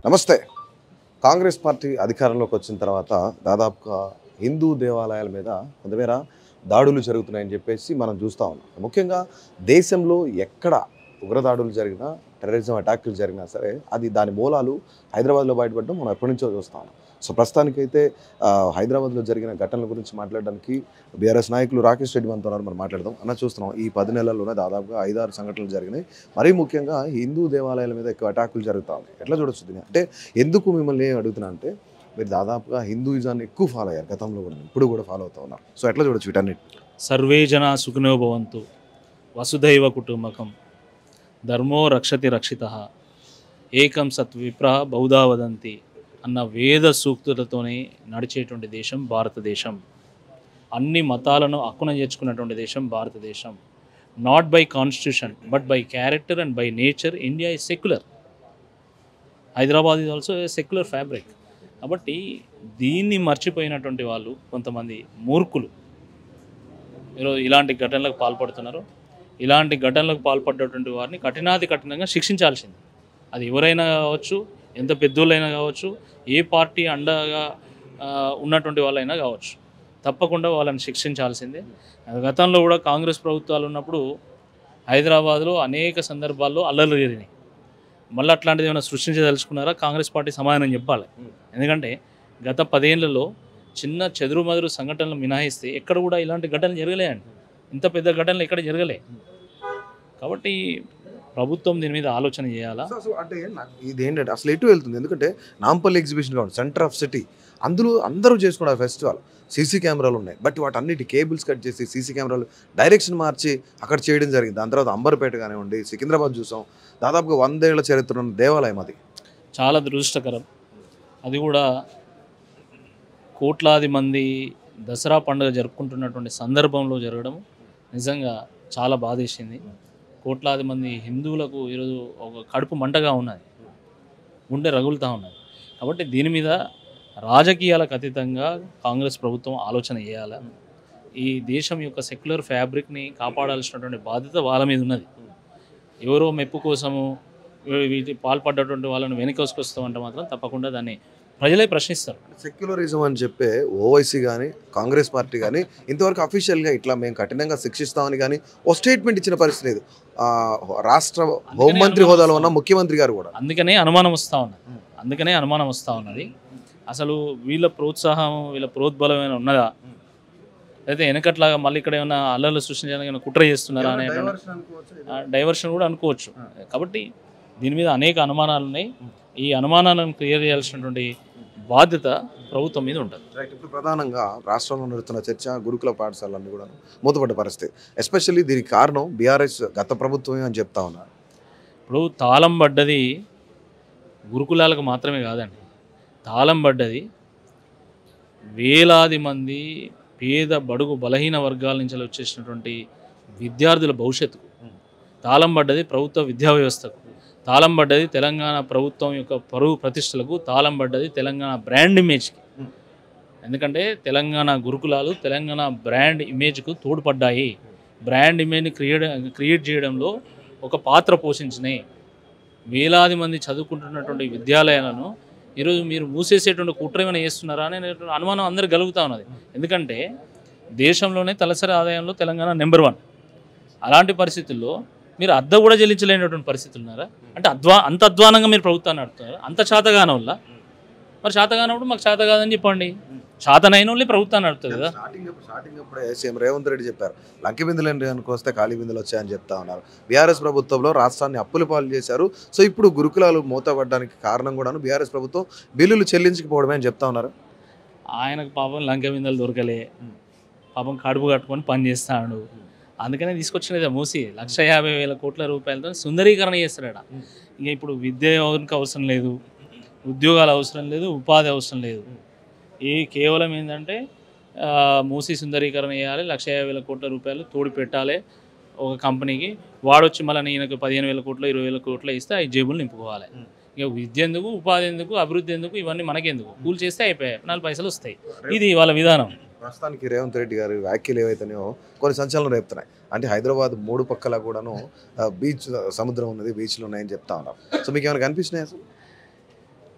నమస్తే కాంగ్రెస్ పార్టీ అధికారంలోకి వచ్చిన తర్వాత దాదాపుగా హిందూ దేవాలయాల మీద కొంతమేర దాడులు జరుగుతున్నాయని చెప్పేసి మనం చూస్తూ ఉన్నాం ముఖ్యంగా దేశంలో ఎక్కడ ఉగ్రదాడులు జరిగినా టెర్రరిజం అటాకులు జరిగినా సరే అది దాని మూలాలు హైదరాబాద్లో బయటపడడం మనం ఎప్పటి నుంచో చూస్తా ఉన్నాం సో ప్రస్తుతానికైతే ఆ, హైదరాబాద్లో జరిగిన ఘటనల గురించి మాట్లాడడానికి బీఆర్ఎస్ నాయకులు రాకేష్ రెడ్డి మనతో ఉన్నారు మనం మాట్లాడదాం అన్న చూస్తున్నాం ఈ పది నెలల్లోనే దాదాపుగా ఐదారు సంఘటనలు జరిగినాయి మరీ ముఖ్యంగా హిందూ దేవాలయాల మీద ఎక్కువ అటాకులు జరుగుతూ ఉన్నాయి ఎట్లా చూడొచ్చు దీన్ని అంటే ఎందుకు మిమ్మల్ని ఏం అడుగుతున్నా అంటే మీరు దాదాపుగా హిందూయిజాన్ని ఎక్కువ ఫాలో అయ్యారు గతంలో కూడా ఇప్పుడు కూడా ఫాలో అవుతూ ఉన్నారు సో ఎట్లా చూడొచ్చు వీటన్నిటి సర్వే జనా సుఖినో భవంతు వసుధైవ కుటుంబకం ధర్మో రక్షతి రక్షిత ఏకం సత్ విప్ర బౌధా వదంతి అన్న వేద సూక్తులతోనే నడిచేటువంటి దేశం భారతదేశం అన్ని మతాలను అక్కున చేర్చుకున్నటువంటి దేశం భారతదేశం not by constitution but by character and by nature India is secular Hyderabad is also secular fabric కాబట్టి దీన్ని మర్చిపోయినటువంటి వాళ్ళు కొంతమంది మూర్ఖులు ఈరోజు ఇలాంటి ఘటనలకు పాల్పడుతున్నారు ఇలాంటి ఘటనలకు పాల్పడ్డటువంటి వారిని కఠినాతి కఠినంగా శిక్షించాల్సింది అది ఎవరైనా కావచ్చు ఎంత పెద్దోళ్ళైనా కావచ్చు ఏ పార్టీ అండగా ఆ, ఉన్నటువంటి వాళ్ళైనా కావచ్చు తప్పకుండా వాళ్ళని శిక్షించాల్సిందే గతంలో కూడా కాంగ్రెస్ ప్రభుత్వాలు ఉన్నప్పుడు హైదరాబాద్లో అనేక సందర్భాల్లో అల్లర్లు జరిగినాయి మళ్ళీ అట్లాంటిది ఏమైనా సృష్టించదలుచుకున్నారా కాంగ్రెస్ పార్టీ సమాధానం చెప్పాలి ఎందుకంటే గత పదేళ్లలో చిన్న చెదురుమదురు సంఘటనలు మినహాయిస్తే ఎక్కడ కూడా ఇలాంటి ఘటనలు జరగలేయండి ఇంత పెద్ద ఘటనలు ఎక్కడ జరగలే కాబట్టి ప్రభుత్వం దీని మీద ఆలోచన చేయాలా సో సో అంటే నాకు ఇది ఏంటంటే అసలు ఎటు వెళ్తుంది ఎందుకంటే నాంపల్లి ఎగ్జిబిషన్ కావాలి సెంటర్ ఆఫ్ సిటీ అందులో అందరూ చేసుకున్నారు ఫెస్టివల్ సీసీ కెమెరాలు ఉన్నాయి బట్ వాటన్నిటి కేబుల్స్ కట్ చేసి సీసీ కెమెరాలు డైరెక్షన్ మార్చి అక్కడ చేయడం జరిగింది దాని తర్వాత అంబర్పేట కానివ్వండి సికింద్రాబాద్ చూసాం దాదాపుగా వందేళ్ల చరిత్ర ఉన్న దేవాలయం అది చాలా దురదృష్టకరం అది కూడా కోట్లాది మంది దసరా పండుగ జరుపుకుంటున్నటువంటి సందర్భంలో జరగడం నిజంగా చాలా బాధేసింది కోట్లాది మంది హిందువులకు ఈరోజు ఒక కడుపు మంటగా ఉన్నది గుండె రగులుతూ ఉన్నది కాబట్టి దీని మీద రాజకీయాలకు అతీతంగా కాంగ్రెస్ ప్రభుత్వం ఆలోచన చేయాలి ఈ దేశం యొక్క సెక్యులర్ ఫ్యాబ్రిక్ని కాపాడాల్సినటువంటి బాధ్యత వాళ్ళ మీద ఉన్నది ఎవరో మెప్పు కోసము వీ- వీటి పాల్పడ్డటువంటి వాళ్ళని వెనకొసుకొస్తామంటే మాత్రం తప్పకుండా దాన్ని ప్రజలే ప్రశ్నిస్తారు సెక్యులరిజం అని చెప్పే ఓవైసీ కానీ కాంగ్రెస్ పార్టీ కానీ ఇంతవరకు అఫీషియల్గా ఇట్లా మేము కఠినంగా శిక్షిస్తామని కానీ ఓ స్టేట్మెంట్ ఇచ్చిన పరిస్థితి లేదు ఆ, రాష్ట్ర హోంమంత్రి హోదాలో ఉన్న ముఖ్యమంత్రి గారు కూడా అందుకనే అనుమానం వస్తూ ఉన్నది అందుకనే అనుమానం వస్తూ ఉన్నది అసలు వీళ్ళ ప్రోత్సాహం వీళ్ళ ప్రోద్బలం ఏమైనా ఉన్నదా అయితే వెనకట్లాగా మళ్ళీ ఇక్కడ ఏమైనా అల్లర్లు సృష్టించడానికి ఏమైనా కుట్ర చేస్తున్నారా అనే డైవర్షన్ కూడా అనుకోవచ్చు కాబట్టి దీని మీద అనేక అనుమానాలు ఉన్నాయి ఈ అనుమానాలను క్లియర్ చేయాల్సినటువంటి బాధ్యత ప్రభుత్వం మీద ఉంటుంది రైట్ ఇప్పుడు ప్రధానంగా రాష్ట్రంలో నడుస్తున్న చర్చ గురుకుల పాఠశాలన్నీ కూడా మూతపడ్డ పరిస్థితి ఎస్పెషల్లీ దీనికి కారణం బీఆర్ఎస్ గత ప్రభుత్వమే అని చెప్తా ఉన్నారు ఇప్పుడు తాళం పడ్డది గురుకులాలకు మాత్రమే కాదండి తాళం పడ్డది వేలాది మంది పేద బడుగు బలహీన వర్గాల నుంచి వచ్చేసినటువంటి విద్యార్థుల భవిష్యత్తుకు తాళం పడ్డది ప్రభుత్వ విద్యా వ్యవస్థకు తాళం పడ్డది తెలంగాణ ప్రభుత్వం యొక్క పరువు ప్రతిష్టలకు తాళం పడ్డది తెలంగాణ బ్రాండ్ ఇమేజ్కి ఎందుకంటే తెలంగాణ గురుకులాలు తెలంగాణ బ్రాండ్ ఇమేజ్కు తోడ్పడ్డాయి బ్రాండ్ ఇమేజ్ని క్రియేట్ క్రియేట్ చేయడంలో ఒక పాత్ర పోషించినాయి వేలాది మంది చదువుకుంటున్నటువంటి విద్యాలయాలను ఈరోజు మీరు మూసేసేటువంటి కుట్ర ఏమైనా చేస్తున్నారా అనే అనుమానం అందరు కలుగుతూ ఉన్నది ఎందుకంటే దేశంలోనే తలసరి ఆదాయంలో తెలంగాణ నెంబర్ వన్ అలాంటి పరిస్థితుల్లో మీరు అద్దె కూడా చెల్లించలేనటువంటి పరిస్థితులు ఉన్నారా అంటే అధ్వా అంత అధ్వానంగా మీరు ప్రభుత్వాన్ని నడుపుతున్నారా అంత చేతగాన వల్ల మరి చేతగానప్పుడు మాకు చేత కాదని చెప్పండి చేతనైన వాళ్ళే ప్రభుత్వాన్ని నడుపుతుంది కదా స్టార్టింగ్ స్టార్టింగ్ అప్పుడే సీఎం రేవంత్ రెడ్డి చెప్పారు లంకి బిందులు అనుకు వస్తే ఖాళీ బిందులు వచ్చాయని చెప్తా ఉన్నారు బీఆర్ఎస్ ప్రభుత్వంలో రాష్ట్రాన్ని అప్పుల పాలు చేశారు సో ఇప్పుడు గురుకులాలు మూతపడడానికి కారణం కూడాను బీఆర్ఎస్ ప్రభుత్వం బిల్లులు చెల్లించకపోవడమే అని చెప్తా ఉన్నారు ఆయనకు పాపం లంక బిందెలు దొరకలే పాపం కడుపు కట్టుకొని పని చేస్తాడు అందుకనే తీసుకొచ్చినది మూసి లక్ష యాభై వేల కోట్ల రూపాయలతో సుందరీకరణ చేస్తాడట ఇంకా ఇప్పుడు విద్య ఎవరికి అవసరం లేదు ఉద్యోగాలు అవసరం లేదు ఉపాధి అవసరం లేదు ఈ కేవలం ఏంటంటే ఆ, మూసి సుందరీకరణ చేయాలి లక్ష యాభై వేల కోట్ల రూపాయలు తోడు పెట్టాలి ఒక కంపెనీకి వాడొచ్చి మళ్ళీ ఈయనకు పదిహేను వేల కోట్లు ఇరవై వేల కోట్లు ఇస్తే అవి జేబులు నింపుకోవాలి ఇక విద్య ఎందుకు ఉపాధి ఎందుకు అభివృద్ధి ఎందుకు ఇవన్నీ మనకెందుకు కూలి చేస్తే అయిపోయాయి నాలుగు పైసలు వస్తాయి ఇది వాళ్ళ విధానం ప్రస్తుతానికి రేవంత్ రెడ్డి గారి వ్యాఖ్యలు ఏవైతున్నాయో కొన్ని సంచలనం రేపుతున్నాయి అంటే హైదరాబాద్ మూడు పక్కల కూడాను ఆ, బీచ్ సముద్రం ఉన్నది బీచ్లు ఉన్నాయని చెప్తా ఉన్నారు సో మీకు ఏమైనా కనిపించినాయి అసలు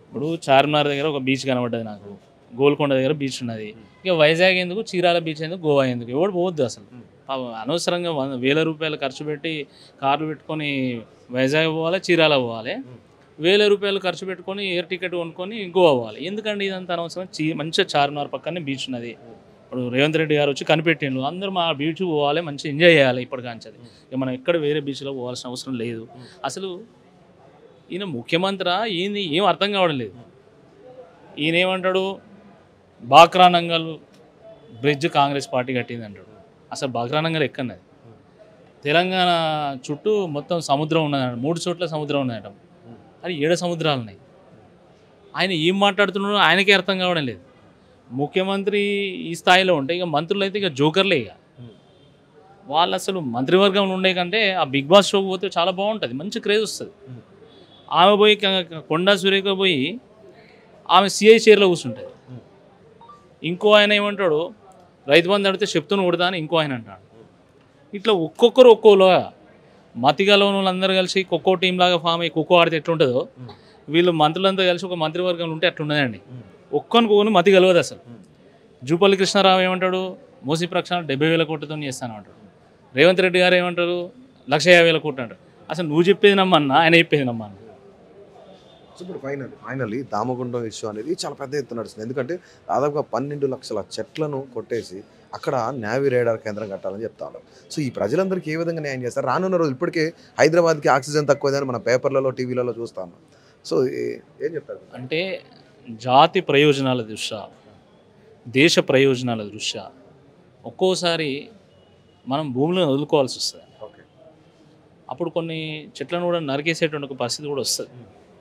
ఇప్పుడు చార్మినార్ దగ్గర ఒక బీచ్ కనబడ్డది నాకు గోల్కొండ దగ్గర బీచ్ ఉన్నది ఇక వైజాగ్ ఎందుకు చీరాల బీచ్ ఎందుకు గోవా ఎందుకు ఎవడు పోవద్దు అసలు పాపం అనవసరంగా వంద వేల రూపాయలు ఖర్చు పెట్టి కార్లు పెట్టుకొని వైజాగ్ పోవాలి చీరాల పోవాలి వేల రూపాయలు ఖర్చు పెట్టుకొని ఎయిర్ టికెట్ కొనుక్కొని గోవా పోవాలి ఎందుకండి ఇదంతా అనవసరం చీ మంచిగా చార్మినార్ పక్కనే బీచ్ ఉన్నది ఇప్పుడు రేవంత్ రెడ్డి గారు వచ్చి కనిపెట్టిండు అందరూ మా బీచ్ పోవాలి మంచిగా ఎంజాయ్ చేయాలి ఇప్పటికాంచది ఇక మనం ఎక్కడ వేరే బీచ్లో పోవాల్సిన అవసరం లేదు అసలు ఈయన ముఖ్యమంత్రి ఏంది ఏం అర్థం కావడం లేదు ఈయన ఏమంటాడు బాక్రా నంగల్ బ్రిడ్జ్ కాంగ్రెస్ పార్టీ కట్టింది అంటాడు అసలు బాక్రా నంగల్ ఎక్కన్నది తెలంగాణ చుట్టూ మొత్తం సముద్రం ఉన్నదంట మూడు చోట్ల సముద్రం ఉన్నదట అది ఏడు సముద్రాలు ఉన్నాయి ఆయన ఏం మాట్లాడుతున్నాడో ఆయనకే అర్థం కావడం లేదు ముఖ్యమంత్రి ఈ స్థాయిలో ఉంటే ఇక మంత్రులు అయితే ఇక జోకర్లే ఇక వాళ్ళు అసలు మంత్రివర్గంలో ఉండే కంటే ఆ బిగ్ బాస్ షోకి పోతే చాలా బాగుంటుంది మంచి క్రేజ్ వస్తుంది ఆమె పోయి క- కొండా సురేఖ పోయి ఆమె సిఐ చైర్లో కూర్చుంటుంది ఇంకో ఆయన ఏమంటాడు రైతు బంధు అడిగితే చెప్తూనే కొడతా అని ఇంకో ఆయన అంటాడు ఇట్లా ఒక్కొక్కరు ఒక్కోలాగా మతిగల వాళ్ళందరూ కలిసి ఒక్కో టీం లాగా ఫామ్ అయ్యి ఖోఖో ఆడితే ఎట్లుంటుందో వీళ్ళు మంత్రులంతా కలిసి ఒక మంత్రివర్గంలో ఉంటే అట్లున్నదండి ఒక్కనుకోని మతి కలవదు అసలు జూపల్లి కృష్ణారావు ఏమంటాడు మోసీ ప్రక్షాళన డెబ్బై వేల కోట్లతో చేస్తాను అంటాడు రేవంత్ రెడ్డి గారు ఏమంటారు లక్ష యాభై వేల కోట్లు అంటారు అసలు నువ్వు చెప్పేది నమ్మన్నా ఆయన చెప్పేది నమ్మన్నా సో ఇప్పుడు ఫైనల్ ఫైనల్లీ దామగుండం ఇష్యూ అనేది చాలా పెద్ద ఎత్తున నడుస్తుంది ఎందుకంటే దాదాపుగా పన్నెండు లక్షల చెట్లను కొట్టేసి అక్కడ నేవీ రేడార్ కేంద్రం కట్టాలని చెప్తా ఉన్నారు సో ఈ ప్రజలందరికీ ఏ విధంగా న్యాయం చేస్తారు రానున్న రోజు ఇప్పటికే హైదరాబాద్కి ఆక్సిజన్ తక్కువదని మన పేపర్లలో టీవీలలో చూస్తా ఉన్నాం సో ఏ- ఏం చెప్తారు అంటే జాతి ప్రయోజనాల దృష్ట్యా దేశ ప్రయోజనాల దృష్ట్యా ఒక్కోసారి మనం భూములను వదులుకోవాల్సి వస్తుంది ఓకే అప్పుడు కొన్ని చెట్లను కూడా నరికేసేటువంటి ఒక పరిస్థితి కూడా వస్తుంది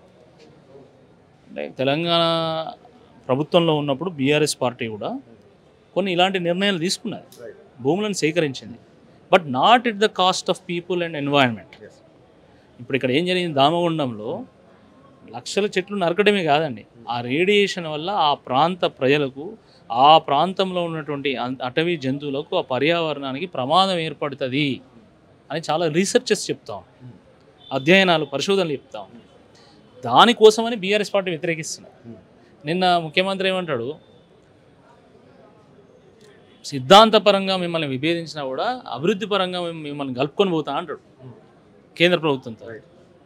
అంటే తెలంగాణ ప్రభుత్వంలో ఉన్నప్పుడు బీఆర్ఎస్ పార్టీ కూడా కొన్ని ఇలాంటి నిర్ణయాలు తీసుకున్నది Right. భూములను సేకరించింది but not it the cost of people and environment Yes. ఇప్పుడు ఇక్కడ ఏం జరిగింది దామగుండంలో లక్షల చెట్లు నరకడమే కాదండి ఆ రేడియేషన్ వల్ల ఆ ప్రాంత ప్రజలకు ఆ ప్రాంతంలో ఉన్నటువంటి అం- అటవీ జంతువులకు ఆ పర్యావరణానికి ప్రమాదం ఏర్పడుతుంది అని చాలా రీసెర్చెస్ చెప్తాం అధ్యయనాలు పరిశోధనలు చెప్తాం దానికోసమని బీఆర్ఎస్ పార్టీ వ్యతిరేకిస్తున్నారు నిన్న ముఖ్యమంత్రి ఏమంటాడు సిద్ధాంతపరంగా మిమ్మల్ని విభేదించినా కూడా అభివృద్ధి పరంగా మేము మిమ్మల్ని కలుపుకొని పోతా అంటాడు కేంద్ర ప్రభుత్వంతో Right.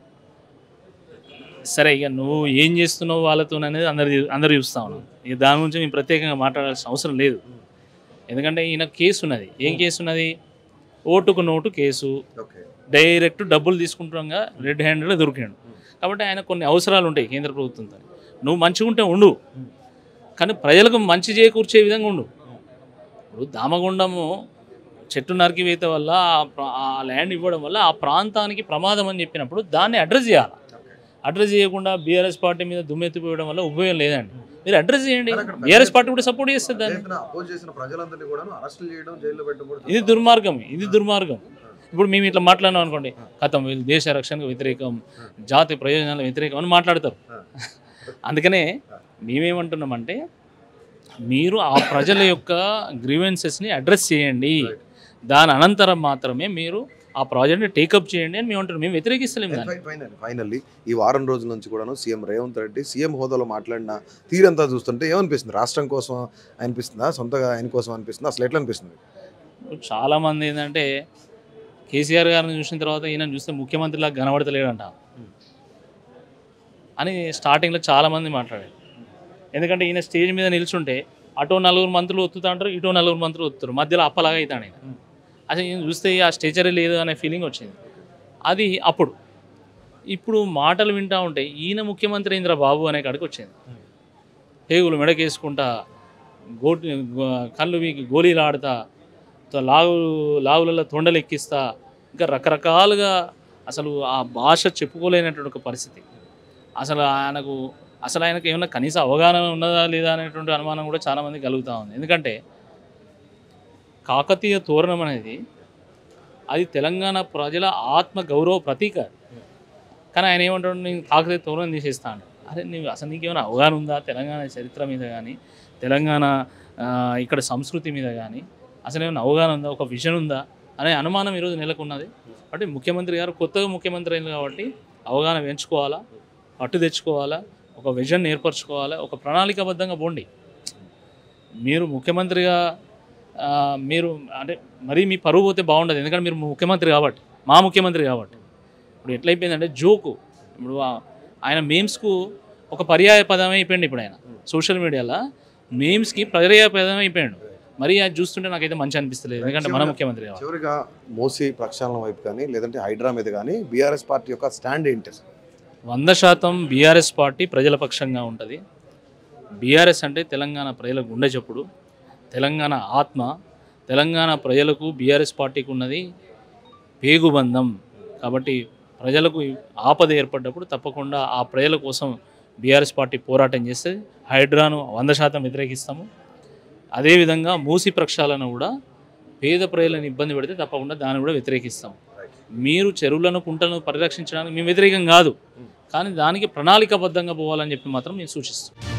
సరే ఇక నువ్వు ఏం చేస్తున్నావు వాళ్ళతో అనేది అందరు అందరు చూస్తా ఉన్నాం ఇక దాని గురించి మేము ప్రత్యేకంగా మాట్లాడాల్సిన అవసరం లేదు ఎందుకంటే ఈయన కేసు ఉన్నది ఏం కేసు ఉన్నది ఓటుకు నోటు కేసు ఓకే డైరెక్ట్ డబ్బులు తీసుకుంటాంగా రెడ్ హ్యాండెడ్లో దొరికాడు కాబట్టి ఆయన కొన్ని అవసరాలు ఉంటాయి కేంద్ర ప్రభుత్వంతో నువ్వు మంచిగా ఉంటే ఉండు కానీ ప్రజలకు మంచి చేకూర్చే విధంగా ఉండు ఇప్పుడు దామగుండము చెట్టు నరికివేత వల్ల ఆ ప్ర- ఆ ల్యాండ్ ఇవ్వడం వల్ల ఆ ప్రాంతానికి ప్రమాదం అని చెప్పినప్పుడు దాన్ని అడ్రస్ చేయాలి అడ్రస్ చేయకుండా బీఆర్ఎస్ పార్టీ మీద దుమ్మెత్తిపోయడం వల్ల ఉపయోగం లేదండి మీరు అడ్రస్ చేయండి కానీ అక్కడ బీఆర్ఎస్ పార్టీ కూడా సపోర్ట్ చేస్తుంది దాన్ని అపోజ్ చేసిన ప్రజలందరినీ కూడా అరెస్ట్ చేయడం జైల్లో పెట్టడం ఇది దుర్మార్గం ఇది దుర్మార్గం ఇప్పుడు మేము ఇట్లా మాట్లాడినాం అనుకోండి కథం వీళ్ళు దేశ రక్షణకు వ్యతిరేకం జాతి ప్రయోజనాల వ్యతిరేకం అని మాట్లాడతారు అందుకనే మేమేమంటున్నామంటే మీరు ఆ ప్రజల యొక్క గ్రీవెన్సెస్ని అడ్రస్ చేయండి దాని అనంతరం మాత్రమే మీరు ఆ ప్రాజెక్ట్ని టేకప్ చేయండి అని మేము అంటున్నాం మేము వ్యతిరేకిస్తలేము దాన్ని ఫైనల్ ఫైనల్లీ ఈ వారం రోజుల నుంచి కూడాను సీఎం రేవంత్ రెడ్డి సీఎం హోదాలో మాట్లాడిన తీరంతా చూస్తుంటే ఏమనిపిస్తుంది రాష్ట్రం కోసం అనిపిస్తుందా సొంతగా ఆయన కోసం అనిపిస్తుందా అసలు ఎట్లా అనిపిస్తుంది చాలామంది ఏంటంటే కేసీఆర్ గారిని చూసిన తర్వాత ఈయన చూస్తే ముఖ్యమంత్రిలాగా కనబడతలేడంట అని స్టార్టింగ్లో చాలామంది మాట్లాడారు ఎందుకంటే ఈయన స్టేజ్ మీద నిల్చుంటే అటో నలుగురు మంత్రులు ఒత్తుతా అంటారు ఇటో నలుగురు మంత్రులు ఒత్తుతారు మధ్యలో అప్పలాగా అవుతాడు ఆయన అసలు ఈయన చూస్తే ఆ స్టేచరే లేదు అనే ఫీలింగ్ వచ్చింది అది అప్పుడు ఇప్పుడు మాటలు వింటా ఉంటే ఈయన ముఖ్యమంత్రి ఇంద్ర బాబు అనే కాడికి వచ్చింది పేగులు మెడకేసుకుంటా గోటి గో- కళ్ళు వీకి గోళీలు ఆడుతా తో- లాగు లాగులలో తొండలు ఎక్కిస్తా ఇంకా రకరకాలుగా అసలు ఆ భాష చెప్పుకోలేనటువంటి ఒక పరిస్థితి అసలు ఆయనకు అసలు ఆయనకు ఏమైనా కనీస అవగాహన ఉన్నదా లేదా అనేటువంటి అనుమానం కూడా చాలామంది కలుగుతూ ఉంది ఎందుకంటే కాకతీయ తోరణం అనేది అది తెలంగాణ ప్రజల ఆత్మ గౌరవ ప్రతీక కానీ ఆయన ఏమంటాడు నేను కాకతీయ తోరణం తీసేస్తాను అరే నీవు అసలు నీకేమైనా అవగాహన ఉందా తెలంగాణ చరిత్ర మీద కానీ తెలంగాణ ఆ, ఇక్కడ సంస్కృతి మీద కానీ అసలు ఏమైనా అవగాహన ఉందా ఒక విజన్ ఉందా అనే అనుమానం ఈరోజు నెలకొన్నది కాబట్టి ముఖ్యమంత్రి గారు కొత్తగా ముఖ్యమంత్రి అయింది కాబట్టి అవగాహన పెంచుకోవాలా పట్టు తెచ్చుకోవాలా ఒక విజన్ ఏర్పరచుకోవాలి ఒక ప్రణాళికాబద్ధంగా పోండి మీరు ముఖ్యమంత్రిగా ఆ, మీరు అంటే మరీ మీ పరువు పోతే బాగుండదు ఎందుకంటే మీరు ముఖ్యమంత్రి కాబట్టి మా ముఖ్యమంత్రి కాబట్టి ఇప్పుడు ఎట్లయిపోయిందంటే జోకు ఇప్పుడు ఆ- ఆయన మేమ్స్కు ఒక పర్యాయ పదం అయిపోయింది ఇప్పుడు ఆయన సోషల్ మీడియాలో మేమ్స్కి పర్యాయ పదం అయిపోయాడు మరి అది చూస్తుంటే నాకైతే మంచి అనిపిస్తలేదు ఎందుకంటే మన ముఖ్యమంత్రి కాబట్టి చివరిగా మోసీ ప్రక్షాళన వైపు కానీ లేదంటే హైడ్రా మీద కానీ బీఆర్ఎస్ పార్టీ యొక్క స్టాండ్ ఏంటి అసలు? వంద శాతం బీఆర్ఎస్ పార్టీ ప్రజల పక్షంగా ఉంటుంది బీఆర్ఎస్ అంటే తెలంగాణ ప్రజల గుండె చప్పుడు తెలంగాణ ఆత్మ తెలంగాణ ప్రజలకు బీఆర్ఎస్ పార్టీకి ఉన్నది పేగుబంధం కాబట్టి ప్రజలకు ఆపద ఏర్పడ్డప్పుడు తప్పకుండా ఆ ప్రజల కోసం బీఆర్ఎస్ పార్టీ పోరాటం చేస్తే హైడ్రాను వంద శాతం వ్యతిరేకిస్తాము అదేవిధంగా మూసి ప్రక్షాళన కూడా పేద ప్రజలను ఇబ్బంది పెడితే తప్పకుండా దాన్ని కూడా వ్యతిరేకిస్తాం మీరు చెరువులను కుంటలను పరిరక్షించడానికి మేము వ్యతిరేకం కాదు కానీ దానికి ప్రణాళికాబద్ధంగా పోవాలని చెప్పి మాత్రం నేను సూచిస్తాను